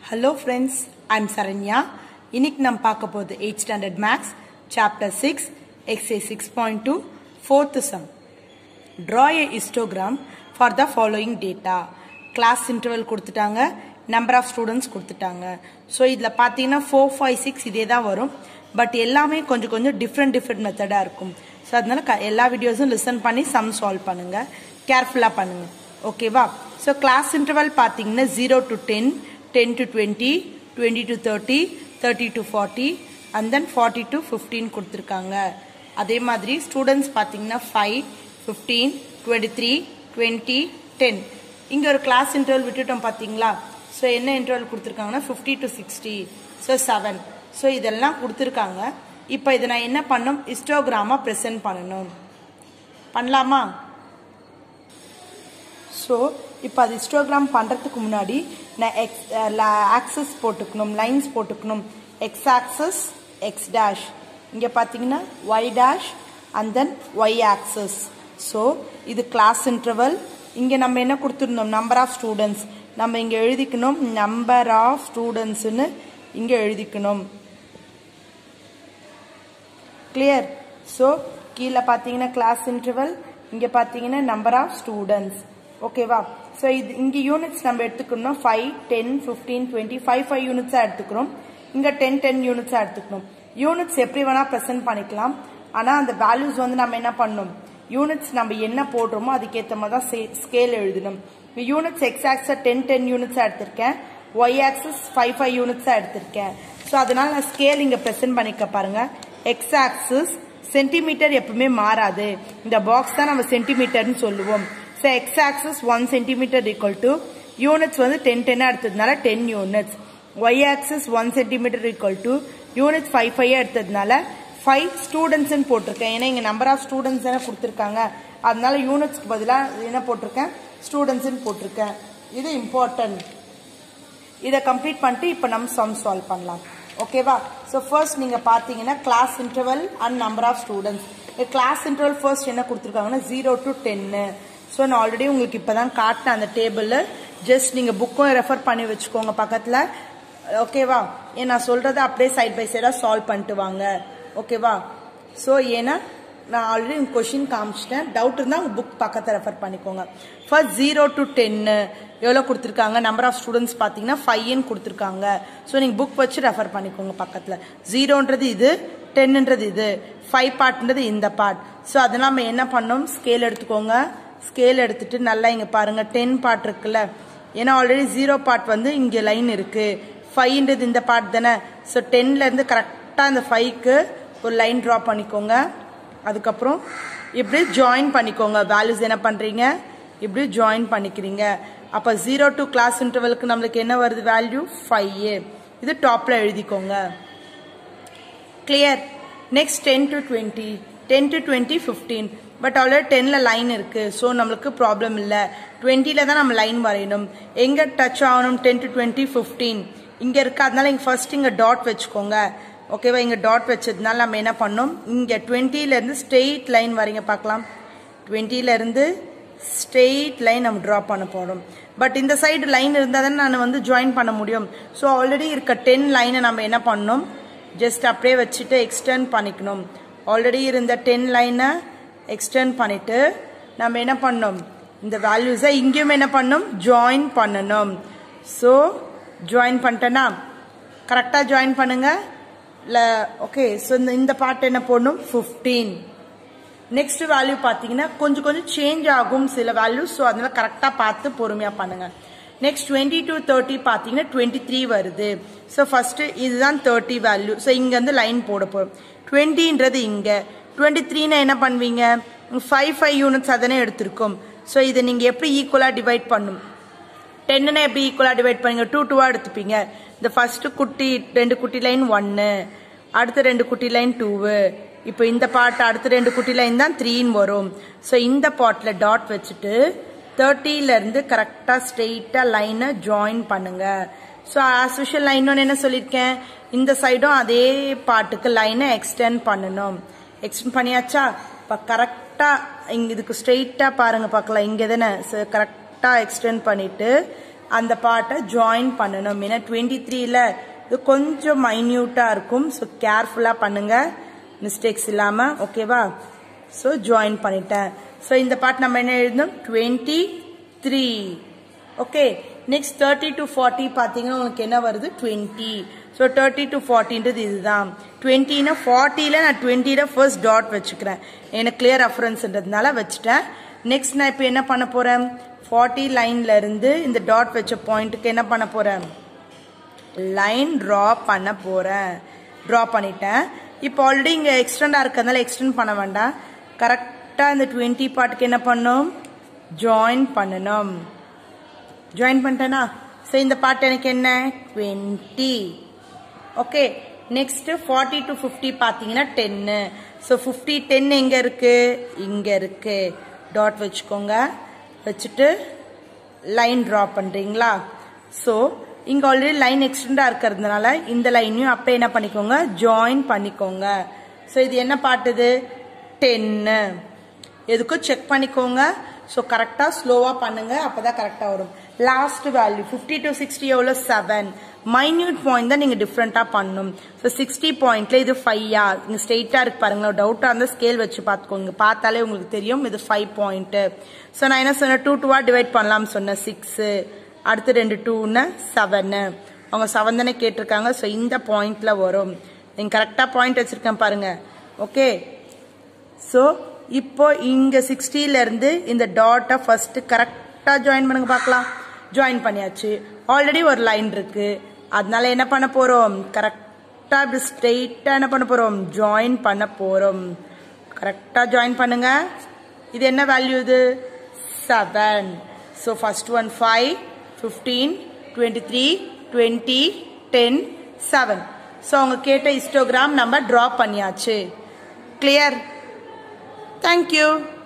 Hello friends I'm Saranya இன்னைக்கு நம்ம பார்க்க போகுது eight standard maths chapter six ex six point two fourth sum draw a histogram for the following data class interval கொடுத்துட்டாங்க number of students கொடுத்துட்டாங்க so இதில் பார்த்தீங்கன்னா four five six இதே தான் வரும் பட் எல்லாமே கொஞ்சம் கொஞ்சம் டிஃப்ரெண்ட் டிஃப்ரெண்ட் மெத்தடாக இருக்கும் ஸோ அதனால க எல்லா வீடியோஸும் லிசன் பண்ணி சம் சால்வ் பண்ணுங்கள் கேர்ஃபுல்லாக பண்ணுங்கள் ஓகேவா ஸோ கிளாஸ் இன்டர்வல் பார்த்தீங்கன்னா zero to ten ten to twenty twenty to thirty thirty to forty and then forty to fifteen கொடுத்துருக்காங்க அதே மாதிரி ஸ்டூடெண்ட்ஸ் பார்த்தீங்கன்னா five fifteen twenty three twenty ten இங்கே ஒரு கிளாஸ் இன்டர்வல் விட்டுட்டோம் பார்த்தீங்களா ஸோ என்ன இன்டர்வல் கொடுத்துருக்காங்கன்னா fifty to sixty so seven so இதெல்லாம் கொடுத்துருக்காங்க இப்போ இதை நான் என்ன பண்ணும் இஸ்டோகிராமாக ப்ரெசென்ட் பண்ணணும் பண்ணலாமா ஸோ இப்போ அது ஹிஸ்டோகிராம் பண்ணுறதுக்கு முன்னாடி நான் எக்ஸ் ஆக்சஸ் போட்டுக்கணும் லைன்ஸ் போட்டுக்கணும் எக்ஸ் ஆக்சஸ் எக்ஸ் டேஷ் இங்கே பார்த்தீங்கன்னா Y dash and then Y axis so இது கிளாஸ் இன்டர்வல் இங்கே நம்ம என்ன கொடுத்துருந்தோம் நம்பர் ஆஃப் ஸ்டூடெண்ட்ஸ் நம்ம இங்கே எழுதிக்கணும் நம்பர் ஆஃப் ஸ்டூடெண்ட்ஸ்னு இங்கே எழுதிக்கணும் கிளியர் ஸோ கீழே பார்த்தீங்கன்னா கிளாஸ் இன்டர்வல் இங்கே பார்த்தீங்கன்னா நம்பர் ஆஃப் ஸ்டூடெண்ட்ஸ் ஓகேவா ஸோ இது இங்கே யூனிட்ஸ் நம்ம எடுத்துக்கணும் five ten fifteen twenty five five யூனிட்ஸாக எடுத்துக்கிறோம் இங்கே டென் டென் யூனிட்ஸாக எடுத்துக்கணும் யூனிட்ஸ் எப்படி வேணால் ப்ரெசென்ட் பண்ணிக்கலாம் ஆனால் அந்த வேல்யூஸ் வந்து நம்ம என்ன பண்ணணும் யூனிட்ஸ் நம்ம என்ன போடுறோமோ அதுக்கேற்ற மாதிரி தான் ஸ்கேல் எழுதணும் யூனிட்ஸ் எக்ஸ் ஆக்ஸாக டென் டென் யூனிட்ஸாக எடுத்திருக்கேன் ஒய் ஆக்சஸ் ஃபைவ் ஃபைவ் யூனிட்ஸாக எடுத்திருக்கேன் ஸோ அதனால நான் ஸ்கேல் இங்கே ப்ரெசென்ட் பண்ணிக்க பாருங்க எக்ஸ் ஆக்சஸ் சென்டிமீட்டர் எப்பவுமே மாறாது இந்த பாக்ஸ் தான் நம்ம சென்டிமீட்டர்னு சொல்லுவோம் so X axis one centimetre equal to units வந்து டென் டென்னாக எடுத்ததுனால ten units Y axis one centimetre equal to unit five five எடுத்ததுனால ஃபைவ் ஸ்டூடெண்ட்ஸ்னு போட்டிருக்கேன் ஏன்னா இங்கே நம்பர் ஆஃப் ஸ்டூடெண்ட்ஸ் தானே கொடுத்துருக்காங்க அதனால யூனிட்ஸ்க்கு பதிலாக என்ன போட்டிருக்கேன் ஸ்டூடெண்ட்ஸ்னு போட்டிருக்கேன் இது இம்பார்ட்டன்ட் இதை கம்ப்ளீட் பண்ணிட்டு இப்போ நம்ம சம் சால்வ் பண்ணலாம் ஓகேவா ஸோ ஃபர்ஸ்ட் நீங்கள் பார்த்தீங்கன்னா class interval and number of students class interval first என்ன கொடுத்துருக்காங்கன்னா ஜீரோ டு டென்னு ஸோ நான் ஆல்ரெடி உங்களுக்கு இப்போ தான் காட்டினேன் அந்த டேபிளில் ஜஸ்ட் நீங்கள் புக்கும் ரெஃபர் பண்ணி வச்சுக்கோங்க பக்கத்தில் ஓகேவா ஏன் நான் சொல்கிறத அப்படியே சைட் பை சைடாக சால்வ் பண்ணிட்டு வாங்க ஓகேவா ஸோ ஏன்னா நான் ஆல்ரெடி உங்கள் கொஷின் காமிச்சிட்டேன் டவுட் இருந்தால் உங்கள் புக் பக்கத்தை ரெஃபர் பண்ணிக்கோங்க ஃபர்ஸ்ட் ஜீரோ டு டென்னு எவ்வளோ கொடுத்துருக்காங்க நம்பர் ஆஃப் ஸ்டூடெண்ட்ஸ் பார்த்தீங்கன்னா ஃபைவ்னு கொடுத்துருக்காங்க ஸோ நீங்கள் புக் வச்சு ரெஃபர் பண்ணிக்கோங்க பக்கத்தில் ஜீரோன்றது இது டென்னுன்றது இது ஃபைவ் பார்ட்ன்றது இந்த பார்ட் ஸோ அதெல்லாம் நம்ம என்ன பண்ணோம் ஸ்கேல் எடுத்துக்கோங்க ஸ்கேல் எடுத்துட்டு நல்லா இங்கே பாருங்க டென் பார்ட் இருக்குல்ல ஏன்னா ஆல்ரெடி ஜீரோ பார்ட் வந்து இங்கே லைன் இருக்கு ஃபைவ்ன்றது இந்த பார்ட் தானே ஸோ டென்லேருந்து கரெக்டாக இந்த ஃபைவ்க்கு ஒரு லைன் ட்ரா பண்ணிக்கோங்க அதுக்கப்புறம் இப்படி ஜாயின் பண்ணிக்கோங்க வேல்யூஸ் என்ன பண்ணுறீங்க இப்படி ஜாயின் பண்ணிக்கிறீங்க அப்போ ஜீரோ டு கிளாஸ் இன்டர்வலுக்கு நம்மளுக்கு என்ன வருது வேல்யூ ஃபைவ் இது டாப்பில் எழுதிக்கோங்க clear next ten to twenty ten to twenty fifteen but already டென்னில் லைன் இருக்குது ஸோ நம்மளுக்கு ப்ராப்ளம் இல்லை டுவெண்ட்டியில் தான் நம்ம லைன் வரையணும் எங்கே டச் ஆகணும் டென் டு டுவெண்ட்டி ஃபிஃப்டீன் இங்கே இருக்குது அதனால இங்கே ஃபர்ஸ்ட் இங்கே டாட் வச்சுக்கோங்க ஓகேவா இங்கே டாட் வச்சதுனால நம்ம என்ன பண்ணோம் இங்கே டுவெண்ட்டிலேருந்து ஸ்ட்ரெயிட் லைன் வரைங்க பார்க்கலாம் டுவெண்ட்டிலேருந்து ஸ்ட்ரெயிட் லைன் நம்ம ட்ரா பண்ண போகிறோம் பட் இந்த சைடு லைன் இருந்தால் தானே நான் வந்து ஜாயின் பண்ண முடியும் ஸோ ஆல்ரெடி இருக்க டென் லைனை நம்ம என்ன பண்ணணும் ஜஸ்ட் அப்படியே வச்சுட்டு எக்ஸ்டெண்ட் பண்ணிக்கணும் ஆல்ரெடி இருந்த டென் லைனை எக்ஸ்டெண்ட் பண்ணிட்டு நம்ம என்ன பண்ணோம் இந்த வேல்யூஸை இங்கேயும் என்ன பண்ணணும் ஜாயின் பண்ணணும் ஸோ ஜாயின் பண்ணிட்டேன்னா கரெக்டாக ஜாயின் பண்ணுங்க இல்லை ஓகே ஸோ இந்த இந்த பார்ட் என்ன போடணும் ஃபிஃப்டீன் நெக்ஸ்ட் வேல்யூ பார்த்தீங்கன்னா கொஞ்சம் கொஞ்சம் சேஞ்ச் ஆகும் சில வேல்யூஸ் ஸோ அதனால கரெக்டாக பார்த்து பொறுமையாக பண்ணுங்க நெக்ஸ்ட் டுவெண்ட்டி டு தேர்ட்டி பார்த்தீங்கன்னா டுவெண்ட்டி த்ரீ வருது ஸோ ஃபர்ஸ்ட் இதுதான் தேர்ட்டி வேல்யூ ஸோ இங்கேருந்து லைன் போட போகிறோம் டுவெண்ட்டின்றது இங்கே டுவெண்ட்டி த்ரீனா என்ன பண்ணுவீங்க ஃபைவ் ஃபைவ் யூனிட்ஸ் அதனே எடுத்திருக்கோம் ஸோ இதை நீங்கள் எப்படி ஈக்குவலாக டிவைட் பண்ணும் டென்னுனா எப்படி ஈக்குவலாக டிவைட் பண்ணுங்க டூ டூவாக எடுத்துப்பீங்க இந்த ஃபர்ஸ்ட் குட்டி ரெண்டு குட்டி லைன் ஒன்று அடுத்த ரெண்டு குட்டி லைன் டூவு இப்போ இந்த பாட்டு அடுத்த ரெண்டு குட்டி லைன் தான் த்ரீன்னு வரும் ஸோ இந்த பாட்டில் டாட் வச்சுட்டு தேர்ட்டிலேருந்து கரெக்டாக ஸ்ட்ரெயிட்டாக லைனை ஜாயின் பண்ணுங்க ஸோ ஆஸ் யூஷுவல் லைன் ஒன்று என்ன சொல்லியிருக்கேன் இந்த சைடும் அதே பாட்டுக்கு லைனை எக்ஸ்டெண்ட் பண்ணணும் எக்ஸ்டெண்ட் பண்ணியாச்சா இப்போ கரெக்டாக இங்கே இதுக்கு ஸ்ட்ரெயிட்டாக பாருங்கள் பார்க்கலாம் இங்கே தானே கரெக்டாக எக்ஸ்டெண்ட் பண்ணிவிட்டு அந்த பார்ட்டை ஜாயின் பண்ணணும் ஏன்னா டுவெண்ட்டி த்ரீல இது கொஞ்சம் மைன்யூட்டாக இருக்கும் ஸோ கேர்ஃபுல்லாக பண்ணுங்க மிஸ்டேக்ஸ் இல்லாமல் ஓகேவா ஸோ ஜாயின் பண்ணிட்டேன் ஸோ இந்த பார்ட் நம்ம என்ன எழுதணும் twenty three okay next thirty to forty பார்த்தீங்கன்னா உங்களுக்கு என்ன வருது டுவெண்ட்டி ஸோ தேர்ட்டி டு ஃபார்ட்டின்றது இதுதான் டுவெண்ட்டினா ஃபார்ட்டியில் நான் டுவெண்ட்டியில் ஃபர்ஸ்ட் டாட் வச்சுக்கிறேன் எனக்கு கிளியர் ரெஃபரன்ஸ்ன்றதுனால வச்சுட்டேன் நெக்ஸ்ட் நான் இப்போ என்ன பண்ண போகிறேன் ஃபார்ட்டி லைன்ல இருந்து இந்த டாட் வச்ச பாயிண்ட்டுக்கு என்ன பண்ண போகிறேன் லைன் ட்ரா பண்ண போகிறேன் ட்ரா பண்ணிட்டேன் இப்போ ஆல்ரெடி இங்கே எக்ஸ்டெண்டாக இருக்கிறதுனால எக்ஸ்டெண்ட் பண்ண வேண்டாம் கரெக்டாக இந்த டுவெண்ட்டி பார்ட்டுக்கு என்ன பண்ணணும் ஜாயின் பண்ணணும் ஜாயின் பண்ணிட்டேனா ஸோ இந்த பார்ட் எனக்கு என்ன twenty okay next forty to fifty பார்த்தீங்கன்னா டென்னு ஸோ ஃபிஃப்டி டென் எங்கே இருக்கு இங்கே இருக்கு டாட் வச்சுக்கோங்க வச்சுட்டு லைன் ட்ரா பண்ணுறீங்களா ஸோ இங்கே ஆல்ரெடி லைன் எக்ஸ்டெண்டாக இருக்கிறதுனால இந்த லைனையும் அப்போ என்ன பண்ணிக்கோங்க ஜாயின் பண்ணிக்கோங்க ஸோ இது என்ன பாட்டுது டென்னு எதுக்கும் செக் பண்ணிக்கோங்க ஸோ கரெக்டாக ஸ்லோவாக பண்ணுங்க அப்போ தான் கரெக்டாக வரும் last value fifty to sixty எவ்வளோ செவன் மைன்யூட் பாயிண்ட் தான் நீங்கள் டிஃப்ரெண்ட்டாக பண்ணணும் ஸோ சிக்ஸ்டி பாயிண்ட்ல இது ஃபையா இங்கே ஸ்ட்ரெயிட்டாக இருக்கு பாருங்களேன் டவுட்டாக இருந்தால் ஸ்கேல் வச்சு பார்த்துக்கோங்க பார்த்தாலே உங்களுக்கு தெரியும் இது ஃபைவ் பாயிண்ட்டு ஸோ நான் என்ன சொன்னேன் டூ டூவாக டிவைட் பண்ணலாம்னு சொன்னேன் சிக்ஸு அடுத்து ரெண்டு டூன்னு செவனு அவங்க செவன் தானே கேட்டிருக்காங்க ஸோ இந்த பாயிண்ட்ல வரும் நீங்கள் கரெக்டாக பாயிண்ட் வச்சிருக்கேன் பாருங்க ஓகே ஸோ இப்போ இங்க சிக்ஸ்டில இருந்து இந்த டாட்டை ஃபர்ஸ்ட் கரெக்டா ஜாயின் பண்ணுங்க பார்க்கலாம் ஜாயின் பண்ணியாச்சு ஆல்ரெடி ஒரு லைன் இருக்கு அதனால என்ன பண்ண போறோம் கரெக்டா இப்படி ஸ்ட்ரெயிட்டா என்ன பண்ண போறோம் ஜாயின் பண்ண போறோம் கரெக்டா ஜாயின் பண்ணுங்க இது என்ன வேல்யூ இது seven so first one five fifteen twenty three twenty ten seven so அவங்க கேட்ட இஸ்டோகிராம் நம்ம ட்ரா பண்ணியாச்சு கிளியர் Thank you.